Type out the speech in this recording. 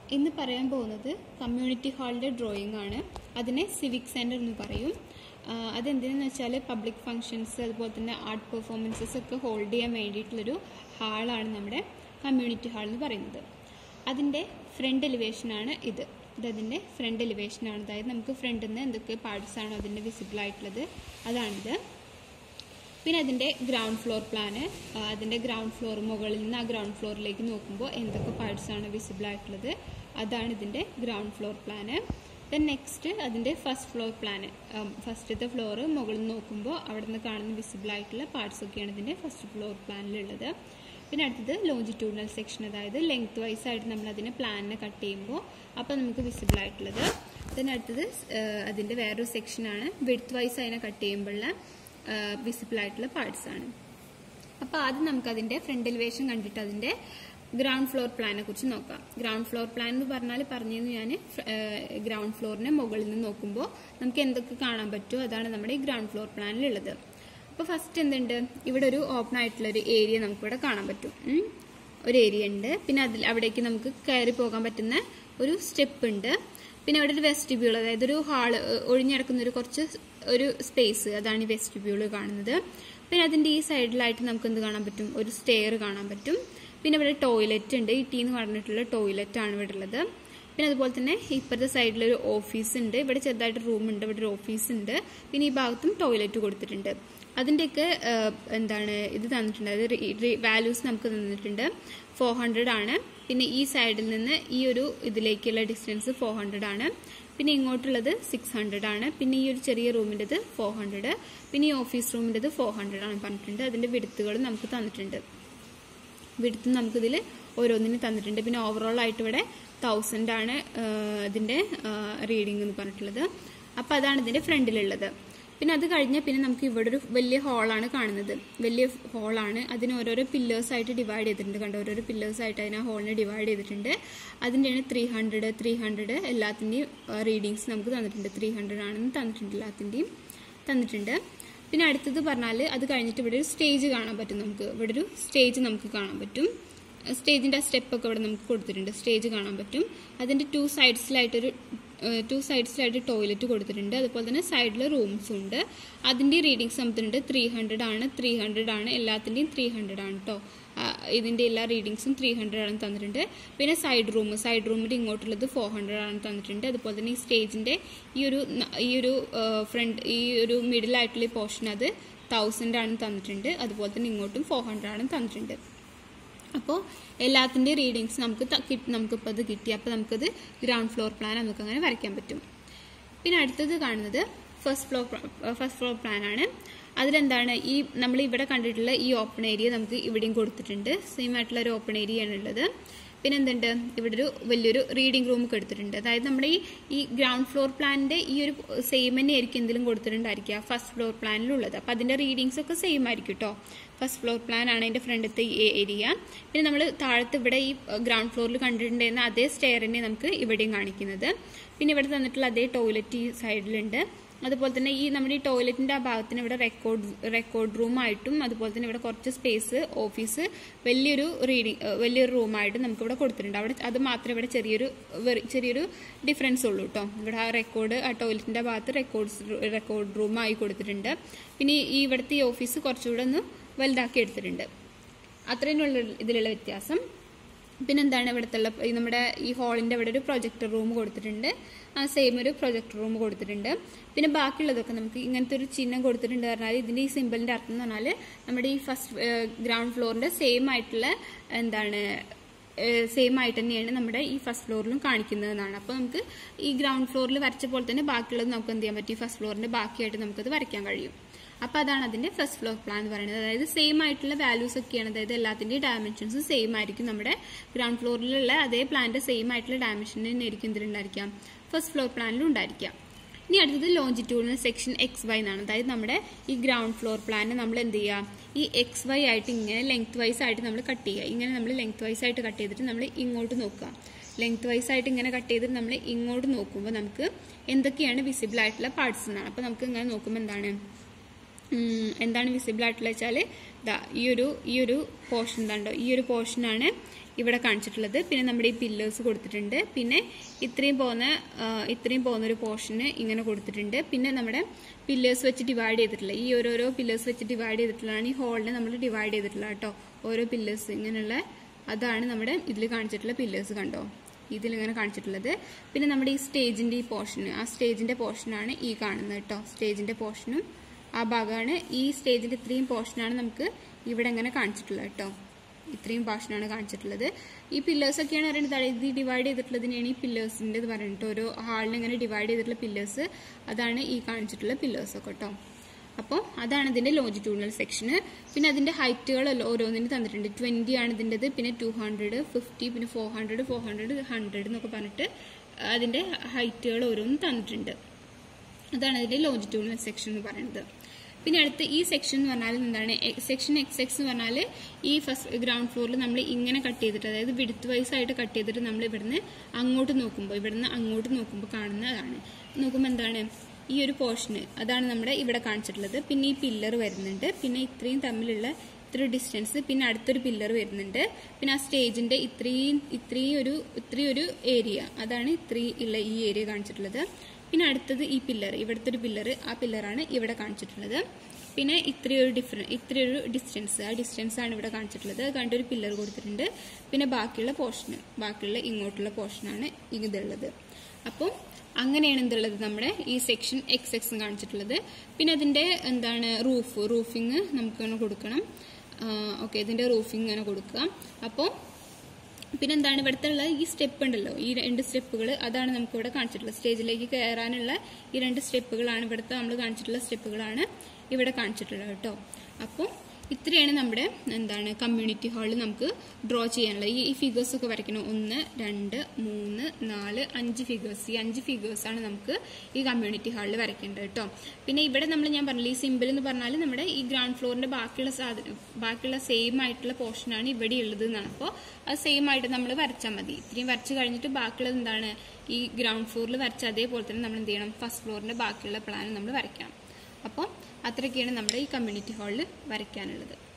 ഇന്ന് പറയാൻ പോകുന്നത് കമ്മ്യൂണിറ്റി ഹാളിന്റെ ഡ്രോയിങ് ആണ് അതിനെ സിവിക് സെന്റർ എന്ന് പറയും ആ, അതെന്തിനെന്ന് വെച്ചാൽ പബ്ലിക് ഫങ്ഷൻസ് അതുപോലെ തന്നെ ആർട്ട് പെർഫോമൻസസ് ഒക്കെ ഹോൾഡ് ചെയ്യാൻ വേണ്ടിയിട്ടുള്ളൊരു ഹാളാണ് നമ്മുടെ കമ്മ്യൂണിറ്റി ഹാൾ എന്ന് പറയുന്നത് അതിൻ്റെ ഫ്രണ്ട് എലിവേഷൻ ആണ് ഇത് ഇത് അതിൻ്റെ ഫ്രണ്ട് എലിവേഷൻ ആണ് അതായത് നമുക്ക് ഫ്രണ്ടിൽ നിന്ന് എന്തൊക്കെ പാർട്സ് ആണോ അതിൻ്റെ വിസിബിൾ ആയിട്ടുള്ളത് അതാണിത് പിന്നെ അതിൻ്റെ ഗ്രൗണ്ട് ഫ്ലോർ പ്ലാന് അതിൻ്റെ ഗ്രൗണ്ട് ഫ്ലോർ മുകളിൽ നിന്ന് ആ ഗ്രൗണ്ട് ഫ്ലോറിലേക്ക് നോക്കുമ്പോൾ എന്തൊക്കെ പാർട്സ് ആണ് വിസിബിൾ ആയിട്ടുള്ളത് അതാണ് ഇതിൻ്റെ ground floor plan then next അതിൻ്റെ ഫസ്റ്റ് ഫ്ലോർ പ്ലാന് ഫസ്റ്റത്തെ ഫ്ലോർ മുകളിൽ നിന്ന് നോക്കുമ്പോൾ അവിടെ നിന്ന് കാണുന്ന വിസിബിൾ ആയിട്ടുള്ള പാർട്സ് ഒക്കെയാണ് ഇതിൻ്റെ ഫസ്റ്റ് ഫ്ലോർ പ്ലാനിലുള്ളത് പിന്നെ അടുത്തത് ലോഞ്ചിറ്റ്യൂഡിനൽ സെക്ഷൻ അതായത് ലെങ്ത് വൈസ് ആയിട്ട് നമ്മൾ അതിനെ പ്ലാനിനെ കട്ട് ചെയ്യുമ്പോൾ അപ്പോൾ നമുക്ക് വിസിബിൾ ആയിട്ടുള്ളത് then അടുത്തത് അതിൻ്റെ വേറൊരു സെക്ഷനാണ് വിഡ്ത്ത് വൈസ് അതിനെ കട്ട് ചെയ്യുമ്പോഴുള്ള വിസിബിൾ ആയിട്ടുള്ള പാർട്സ് ആണ് അപ്പോൾ ആദ്യം നമുക്ക് അതിന്റെ ഫ്രണ്ട് എലിവേഷൻ കണ്ടിട്ട് അതിന്റെ ഗ്രൗണ്ട് ഫ്ലോർ പ്ലാനെ കുറിച്ച് നോക്കാം ഗ്രൗണ്ട് ഫ്ലോർ പ്ലാൻ എന്ന് പറഞ്ഞാൽ പറഞ്ഞിരുന്നു ഞാൻ ഗ്രൗണ്ട് ഫ്ലോറിനെ മുകളിൽ നിന്ന് നോക്കുമ്പോൾ നമുക്ക് എന്തൊക്കെ കാണാൻ പറ്റുമോ അതാണ് നമ്മുടെ ഈ ഗ്രൗണ്ട് ഫ്ലോർ പ്ലാനിലുള്ളത് അപ്പോൾ ഫസ്റ്റ് എന്തുണ്ട് ഇവിടെ ഒരു ഓപ്പൺ ആയിട്ടുള്ള ഒരു ഏരിയ നമുക്കിവിടെ കാണാൻ പറ്റും ഉം. ഒരു ഏരിയ ഉണ്ട് പിന്നെ അതിൽ അവിടേക്ക് നമുക്ക് കയറി പോകാൻ പറ്റുന്ന ഒരു സ്റ്റെപ്പ് ഉണ്ട് പിന്നെ അവിടെ ഒരു വെസ്റ്റിബ്യൂൾ അതായത് ഒരു ഹാള് ഒഴിഞ്ഞിടക്കുന്ന ഒരു കുറച്ച് ഒരു സ്പേസ് അതാണ് ഈ വെസ്റ്റിബ്യൂൾ കാണുന്നത് പിന്നെ അതിന്റെ ഈ സൈഡിലായിട്ട് നമുക്ക് എന്ത് കാണാൻ പറ്റും ഒരു സ്റ്റെയർ കാണാൻ പറ്റും പിന്നെ ഇവിടെ ടോയ്ലറ്റ് ഉണ്ട് ഈ ടീ എന്ന് പറഞ്ഞിട്ടുള്ള ടോയ്ലറ്റ് ആണ് ഇവിടെ ഉള്ളത് പിന്നെ അതുപോലെ തന്നെ ഇപ്പുറത്തെ സൈഡിൽ ഒരു ഓഫീസ് ഉണ്ട് ഇവിടെ ചെറുതായിട്ട് റൂം ഉണ്ട് ഇവിടെ ഒരു ഓഫീസ് ഉണ്ട് പിന്നെ ഈ ഭാഗത്തും ടോയ്ലറ്റ് കൊടുത്തിട്ടുണ്ട് അതിൻ്റെയൊക്കെ എന്താണ് ഇത് തന്നിട്ടുണ്ട് അതായത് വാല്യൂസ് നമുക്ക് തന്നിട്ടുണ്ട് ഫോർ ഹൺഡ്രഡ് ആണ് പിന്നെ ഈ സൈഡിൽ നിന്ന് ഈ ഒരു ഇതിലേക്കുള്ള ഡിസ്റ്റൻസ് ഫോർ ഹൺഡ്രഡ് ആണ് പിന്നെ ഇങ്ങോട്ടുള്ളത് സിക്സ് ഹൺഡ്രഡ് ആണ് പിന്നെ ഈ ഒരു ചെറിയ റൂമിൻ്റെത് ഫോർ ഹൺഡ്രഡ് പിന്നെ ഈ ഓഫീസ് റൂമിൻ്റെത് ഫോർ ഹൺഡ്രഡ് ആണ് പറഞ്ഞിട്ടുണ്ട് അതിൻ്റെ വിടുത്തുകളും നമുക്ക് തന്നിട്ടുണ്ട് വിടുത്ത് നമുക്കിതിൽ ഓരോന്നിനും തന്നിട്ടുണ്ട് പിന്നെ ഓവറോൾ ആയിട്ട് ഇവിടെ തൗസൻഡ് ആണ് ഇതിൻ്റെ റീഡിംഗ് എന്ന് പറഞ്ഞിട്ടുള്ളത് അപ്പോൾ അതാണ് ഇതിൻ്റെ ഫ്രണ്ടിലുള്ളത് പിന്നെ അത് കഴിഞ്ഞാൽ പിന്നെ നമുക്ക് ഇവിടെ ഒരു വലിയ ഹാളാണ് കാണുന്നത് വലിയ ഹാളാണ് അതിന് ഓരോരോ പില്ലേഴ്സ് ആയിട്ട് ഡിവൈഡ് ചെയ്തിട്ടുണ്ട് കണ്ടോ ഓരോരോ പില്ലേഴ്സ് ആയിട്ട് അതിനെ ഹാളിനെ ഡിവൈഡ് ചെയ്തിട്ടുണ്ട് അതിൻ്റെയാണ് ത്രീ ഹൺഡ്രഡ് ത്രീ ഹൺഡ്രഡ് എല്ലാത്തിൻ്റെയും റീഡിങ്സ് നമുക്ക് തന്നിട്ടുണ്ട് ത്രീ ഹൺഡ്രഡ് ആണെന്ന് തന്നിട്ടുണ്ട് എല്ലാത്തിൻ്റെയും തന്നിട്ടുണ്ട് പിന്നെ അടുത്തത് പറഞ്ഞാൽ അത് കഴിഞ്ഞിട്ട് ഇവിടെ ഒരു സ്റ്റേജ് കാണാൻ പറ്റും നമുക്ക് ഇവിടെ ഒരു സ്റ്റേജ് നമുക്ക് കാണാൻ പറ്റും സ്റ്റേജിന്റെ ആ സ്റ്റെപ്പ് ഒക്കെ ഇവിടെ നമുക്ക് കൊടുത്തിട്ടുണ്ട് സ്റ്റേജ് കാണാൻ പറ്റും അതിന്റെ ടു സൈഡ്സിലായിട്ടൊരു ടു സൈഡ്സിലായിട്ട് ടോയ്ലറ്റ് കൊടുത്തിട്ടുണ്ട് അതുപോലെ തന്നെ സൈഡിൽ റൂംസും ഉണ്ട് അതിന്റെ റീഡിങ്സ് നമുക്കുണ്ട് ത്രീ ഹൺഡ്രഡ് ആണ് ത്രീ ഹൺഡ്രഡ് ആണ് എല്ലാത്തിന്റെയും ത്രീ ഹൺഡ്രഡ് ആണ് കേട്ടോ ഇതിന്റെ എല്ലാ റീഡിങ്സും ത്രീ ഹൺഡ്രഡ് ആണ് തന്നിട്ടുണ്ട് പിന്നെ സൈഡ് റൂം സൈഡ് റൂമിന്റെ ഇങ്ങോട്ടുള്ളത് ഫോർ ഹൺഡ്രഡ് ആണ് തന്നിട്ടുണ്ട് അതുപോലെ തന്നെ ഈ സ്റ്റേജിന്റെ ഈ ഒരു ഈ ഒരു ഫ്രണ്ട് ഈ ഒരു മിഡിൽ ആയിട്ടുള്ള ഈ പോർഷൻ അത് തൗസൻഡ് ആണ് തന്നിട്ടുണ്ട് അതുപോലെ തന്നെ ഇങ്ങോട്ടും ഫോർ ഹൺഡ്രഡ് ആണ് തന്നിട്ടുണ്ട് അപ്പോൾ എല്ലാത്തിൻ്റെയും റീഡിങ്സ് നമുക്ക് നമുക്കിപ്പോൾ അത് കിട്ടി അപ്പോൾ നമുക്കത് ഗ്രൗണ്ട് ഫ്ലോർ പ്ലാൻ നമുക്ക് അങ്ങനെ വരയ്ക്കാൻ പറ്റും പിന്നെ അടുത്തത് കാണുന്നത് first floor first floor plan ആണ് അതിലെന്താണ് ഈ നമ്മൾ ഇവിടെ കണ്ടിട്ടുള്ള ഈ ഓപ്പൺ ഏരിയ നമുക്ക് ഇവിടെയും കൊടുത്തിട്ടുണ്ട് സെയിം ആയിട്ടുള്ള ഒരു ഓപ്പൺ ഏരിയ ആണ് ഉള്ളത് പിന്നെ എന്തുണ്ട് ഇവിടെ ഒരു വലിയൊരു റീഡിംഗ് റൂം ഒക്കെ എടുത്തിട്ടുണ്ട് അതായത് നമ്മുടെ ഈ ഈ ഗ്രൗണ്ട് ഫ്ലോർ പ്ലാനിന്റെ ഈ ഒരു സെയിം തന്നെ ആയിരിക്കും എന്തെങ്കിലും കൊടുത്തിട്ടുണ്ടായിരിക്കുക ഫസ്റ്റ് ഫ്ലോർ പ്ലാനിലുള്ളത് അപ്പൊ അതിന്റെ റീഡിങ്സ് ഒക്കെ സെയിം ആയിരിക്കും കേട്ടോ ഫസ്റ്റ് ഫ്ലോർ പ്ലാൻ ആണ് അതിന്റെ ഫ്രണ്ടത്തെ ഏരിയ പിന്നെ നമ്മൾ താഴത്ത് ഇവിടെ ഈ ഗ്രൗണ്ട് ഫ്ലോറിൽ കണ്ടിട്ടുണ്ടായിരുന്ന അതേ സ്റ്റെയറിനെ നമുക്ക് ഇവിടെയും കാണിക്കുന്നത് പിന്നെ ഇവിടെ തന്നിട്ടുള്ള അതേ ടോയ്ലറ്റ് ഈ സൈഡിലുണ്ട് അതുപോലെ തന്നെ ഈ നമ്മുടെ ഈ ടോയ്ലറ്റിന്റെ ആ ഭാഗത്തിന് ഇവിടെ റെക്കോർഡ് റെക്കോർഡ് റൂം ആയിട്ടും അതുപോലെ തന്നെ ഇവിടെ കുറച്ച് സ്പേസ് ഓഫീസ് വലിയൊരു റീഡിംഗ് വലിയൊരു റൂമായിട്ട് നമുക്ക് ഇവിടെ കൊടുത്തിട്ടുണ്ട് അവിടെ അത് മാത്രമേ ഇവിടെ ചെറിയൊരു ചെറിയൊരു ഡിഫറൻസ് ഉള്ളൂ കേട്ടോ ഇവിടെ ആ റെക്കോർഡ് ആ ടോയ്ലറ്റിന്റെ ഭാഗത്ത് റെക്കോർഡ്സ് റെക്കോർഡ് റൂമായി കൊടുത്തിട്ടുണ്ട് പിന്നെ ഈ ഇവിടുത്തെ ഈ ഓഫീസ് കുറച്ചുകൂടെ ഒന്ന് വലുതാക്കി എടുത്തിട്ടുണ്ട് അത്രയുള്ള ഇതിലുള്ള വ്യത്യാസം പിന്നെന്താണ് ഇവിടുത്തെ നമ്മുടെ ഈ ഹാളിന്റെ അവിടെ ഒരു പ്രൊജക്ടർ റൂം കൊടുത്തിട്ടുണ്ട് ആ സെയിം ഒരു പ്രൊജക്ടർ റൂം കൊടുത്തിട്ടുണ്ട് പിന്നെ ബാക്കിയുള്ളതൊക്കെ നമുക്ക് ഇങ്ങനത്തെ ഒരു ചിഹ്നം കൊടുത്തിട്ടുണ്ട് പറഞ്ഞാൽ ഇതിന്റെ ഈ സിമ്പിളിന്റെ അർത്ഥം എന്ന് പറഞ്ഞാൽ നമ്മുടെ ഈ ഫസ്റ്റ് ഗ്രൗണ്ട് ഫ്ലോറിന്റെ സെയിം ആയിട്ടുള്ള എന്താണ് സെയിം ആയിട്ട് തന്നെയാണ് നമ്മുടെ ഈ ഫസ്റ്റ് ഫ്ലോറിലും കാണിക്കുന്നതെന്നാണ് അപ്പോൾ നമുക്ക് ഈ ഗ്രൗണ്ട് ഫ്ലോറിൽ വരച്ച പോലെ തന്നെ ബാക്കിയുള്ളത് നമുക്ക് എന്ത് ചെയ്യാൻ പറ്റും ഈ ഫസ്റ്റ് ഫ്ലോറിന്റെ ബാക്കിയായിട്ട് നമുക്കത് വരയ്ക്കാൻ കഴിയും അപ്പൊ അതാണ് അതിന്റെ ഫസ്റ്റ് ഫ്ലോർ പ്ലാൻ എന്ന് പറയുന്നത് അതായത് സെയിം ആയിട്ടുള്ള വാല്യൂസ് ഒക്കെയാണ് അതായത് എല്ലാത്തിന്റെയും ഡയമെൻഷൻസ് സെയിം ആയിരിക്കും നമ്മുടെ ഗ്രൗണ്ട് ഫ്ലോറിലുള്ള അതേ പ്ലാന്റെ സെയിം ആയിട്ടുള്ള ഡയമെൻഷൻ തന്നെ ആയിരിക്കും ഇതിലുണ്ടായിരിക്കാം ഫസ്റ്റ് ഫ്ലോർ പ്ലാനിലും ഉണ്ടായിരിക്കാം ഇനി അടുത്തത് ലോഞ്ചിറ്റ്യൂഡിനൽ സെക്ഷൻ എക്സ് വൈ എന്നാണ് അതായത് നമ്മുടെ ഈ ഗ്രൗണ്ട് ഫ്ലോർ പ്ലാനെ നമ്മൾ എന്ത് ചെയ്യുക ഈ എക്സ് വൈ ആയിട്ട് ഇങ്ങനെ ലെങ്ത് വൈസ് ആയിട്ട് നമ്മൾ കട്ട് ചെയ്യുക ഇങ്ങനെ നമ്മൾ ലെങ്ത് വൈസ് ആയിട്ട് കട്ട് ചെയ്തിട്ട് നമ്മൾ ഇങ്ങോട്ട് നോക്കുക ലെങ്ത് വൈസ് ആയിട്ട് ഇങ്ങനെ കട്ട് ചെയ്തിട്ട് നമ്മൾ ഇങ്ങോട്ട് നോക്കുമ്പോൾ നമുക്ക് എന്തൊക്കെയാണ് വിസിബിൾ ആയിട്ടുള്ള പാർട്സ് എന്നാണ് അപ്പോൾ നമുക്ക് ഇങ്ങനെ നോക്കുമ്പോൾ എന്താണ് ഉം, എന്താണ് വിസിബിൾ ആയിട്ടുള്ള വെച്ചാൽ ദാ ഈ ഒരു ഈ ഒരു പോർഷൻ എന്താണ്ടോ ഈ ഒരു പോർഷനാണ് ഇവിടെ കാണിച്ചിട്ടുള്ളത് പിന്നെ നമ്മുടെ ഈ പില്ലേഴ്സ് കൊടുത്തിട്ടുണ്ട് പിന്നെ ഇത്രയും പോകുന്ന ആ, ഇത്രയും പോകുന്ന ഒരു പോർഷന് ഇങ്ങനെ കൊടുത്തിട്ടുണ്ട് പിന്നെ നമ്മുടെ പില്ലേഴ്സ് വെച്ച് ഡിവൈഡ് ചെയ്തിട്ടുള്ള ഈ ഓരോരോ പില്ലേഴ്സ് വെച്ച് ഡിവൈഡ് ചെയ്തിട്ടുള്ളതാണ് ഈ ഹോളിനെ നമ്മൾ ഡിവൈഡ് ചെയ്തിട്ടുള്ള കേട്ടോ ഓരോ പില്ലേഴ്സ് ഇങ്ങനെയുള്ള അതാണ് നമ്മുടെ ഇതിൽ കാണിച്ചിട്ടുള്ള പില്ലേഴ്സ് കണ്ടോ ഇതിലിങ്ങനെ കാണിച്ചിട്ടുള്ളത് പിന്നെ നമ്മുടെ ഈ സ്റ്റേജിന്റെ ഈ പോർഷന് ആ സ്റ്റേജിന്റെ പോർഷനാണ് ഈ കാണുന്നത് കേട്ടോ സ്റ്റേജിന്റെ പോർഷനും ആ ഭാഗമാണ് ഈ സ്റ്റേജിന്റെ ഇത്രയും പോർഷനാണ് നമുക്ക് ഇവിടെ ഇങ്ങനെ കാണിച്ചിട്ടുള്ളത് കേട്ടോ ഇത്രയും പോർഷനാണ് കാണിച്ചിട്ടുള്ളത് ഈ പില്ലേഴ്സ് ഒക്കെയാണ് പറയുന്നത് അതായത് ഇത് ഡിവൈഡ് ചെയ്തിട്ടുള്ളതിനെയാണ് ഈ പില്ലേഴ്സിന്റെ പറഞ്ഞിട്ട് ഓരോ ഹാളിനെ ഇങ്ങനെ ഡിവൈഡ് ചെയ്തിട്ടുള്ള പില്ലേഴ്സ് അതാണ് ഈ കാണിച്ചിട്ടുള്ള പില്ലേഴ്സ് ഒക്കെ കേട്ടോ അപ്പോൾ അതാണ് ഇതിന്റെ ലോജിറ്റ്യൂഡിനൽ സെക്ഷന് പിന്നെ അതിന്റെ ഹൈറ്റുകൾ ഓരോന്നിന് തന്നിട്ടുണ്ട് ട്വന്റി ആണ് ഇതിൻ്റെത് പിന്നെ ടു ഹൺഡ്രഡ് ഫിഫ്റ്റി പിന്നെ four hundred four hundred hundred എന്നൊക്കെ പറഞ്ഞിട്ട് അതിന്റെ ഹൈറ്റുകൾ ഓരോന്നും തന്നിട്ടുണ്ട് അതാണ് അതിന്റെ ലോജിറ്റ്യൂഡിനൽ സെക്ഷൻ എന്ന് പറയുന്നത് പിന്നെ അടുത്ത ഈ സെക്ഷൻ എന്ന് പറഞ്ഞാൽ എന്താണ് സെക്ഷൻ എക്സ് എക്സ് എന്ന് പറഞ്ഞാൽ ഈ ഫസ്റ്റ് ഗ്രൗണ്ട് ഫ്ലോറിൽ നമ്മൾ ഇങ്ങനെ കട്ട് ചെയ്തിട്ട് അതായത് വിടുത്ത് വൈസ് ആയിട്ട് കട്ട് ചെയ്തിട്ട് നമ്മൾ ഇവിടുന്ന് അങ്ങോട്ട് നോക്കുമ്പോൾ ഇവിടുന്ന് അങ്ങോട്ട് നോക്കുമ്പോൾ കാണുന്നതാണ് നോക്കുമ്പോൾ എന്താണ് ഈ ഒരു പോർഷന് അതാണ് നമ്മുടെ ഇവിടെ കാണിച്ചിട്ടുള്ളത് പിന്നെ ഈ പില്ലർ വരുന്നുണ്ട് പിന്നെ ഇത്രയും തമ്മിലുള്ള ഇത്ര ഡിസ്റ്റൻസ് പിന്നെ അടുത്തൊരു പില്ലർ വരുന്നുണ്ട് പിന്നെ ആ സ്റ്റേജിന്റെ ഇത്രയും ഇത്രയും ഒരു ഇത്രയും ഒരു ഏരിയ അതാണ് ഇത്രയും ഉള്ള ഈ ഏരിയ കാണിച്ചിട്ടുള്ളത് പിന്നെ അടുത്തത് ഈ പില്ലർ ഇവിടുത്തെ ഒരു പില്ലർ ആ പില്ലറാണ് ഇവിടെ കാണിച്ചിട്ടുള്ളത് പിന്നെ ഇത്രയൊരു ഡിഫറൻ ഇത്രയൊരു ഡിസ്റ്റൻസ് ആ ഡിസ്റ്റൻസ് ആണ് ഇവിടെ കാണിച്ചിട്ടുള്ളത് അത് കണ്ടൊരു പില്ലർ കൊടുത്തിട്ടുണ്ട് പിന്നെ ബാക്കിയുള്ള പോർഷന് ബാക്കിയുള്ള ഇങ്ങോട്ടുള്ള പോർഷനാണ് ഇതുള്ളത് അപ്പോൾ അങ്ങനെയാണ് എന്തുള്ളത് നമ്മുടെ ഈ സെക്ഷൻ എക്സ് എക്സ് കാണിച്ചിട്ടുള്ളത് പിന്നെ അതിന്റെ എന്താണ് റൂഫ് റൂഫിങ് നമുക്ക് ഇങ്ങനെ കൊടുക്കണം ഓക്കെ ഇതിന്റെ റൂഫിങ് ഇങ്ങനെ കൊടുക്കുക അപ്പോൾ പിന്നെ എന്താണ് ഇവിടുത്തെ ഉള്ള ഈ സ്റ്റെപ്പ് ഉണ്ടല്ലോ ഈ രണ്ട് സ്റ്റെപ്പുകൾ അതാണ് നമുക്ക് ഇവിടെ കാണിച്ചിട്ടുള്ളത് സ്റ്റേജിലേക്ക് കയറാനുള്ള ഈ രണ്ട് സ്റ്റെപ്പുകളാണ് ഇവിടുത്തെ നമ്മൾ കാണിച്ചിട്ടുള്ള സ്റ്റെപ്പുകളാണ് ഇവിടെ കാണിച്ചിട്ടുള്ളത് കേട്ടോ അപ്പോൾ ഇത്രയാണ് നമ്മുടെ എന്താണ് കമ്മ്യൂണിറ്റി ഹാളിൽ നമുക്ക് ഡ്രോ ചെയ്യാനുള്ളത് ഈ ഈ ഫിഗേഴ്സ് ഒക്കെ വരയ്ക്കണം ഒന്ന് രണ്ട് മൂന്ന് നാല് അഞ്ച് ഫിഗേഴ്സ് ഈ അഞ്ച് ഫിഗേഴ്സ് ആണ് നമുക്ക് ഈ കമ്മ്യൂണിറ്റി ഹാളിൽ വരയ്ക്കേണ്ടത് കേട്ടോ പിന്നെ ഇവിടെ നമ്മൾ ഞാൻ പറഞ്ഞില്ല ഈ സിമ്പിൾ എന്ന് പറഞ്ഞാൽ നമ്മുടെ ഈ ഗ്രൗണ്ട് ഫ്ലോറിന്റെ ബാക്കിയുള്ള സാധനം ബാക്കിയുള്ള സെയിം ആയിട്ടുള്ള പോർഷനാണ് ഇവിടെ ഉള്ളത് എന്നാണ് അപ്പോൾ അത് സെയിം ആയിട്ട് നമ്മൾ വരച്ചാൽ മതി ഇത്രയും വരച്ച് കഴിഞ്ഞിട്ട് ബാക്കിയുള്ളത് എന്താണ് ഈ ഗ്രൗണ്ട് ഫ്ലോറിൽ വരച്ച അതേപോലെ തന്നെ നമ്മൾ എന്ത് ചെയ്യണം ഫസ്റ്റ് ഫ്ലോറിന്റെ ബാക്കിയുള്ള പ്ലാൻ നമ്മൾ വരയ്ക്കണം അപ്പോൾ അത്രയൊക്കെയാണ് നമ്മുടെ ഈ കമ്മ്യൂണിറ്റി ഹാളിൽ വരയ്ക്കാനുള്ളത്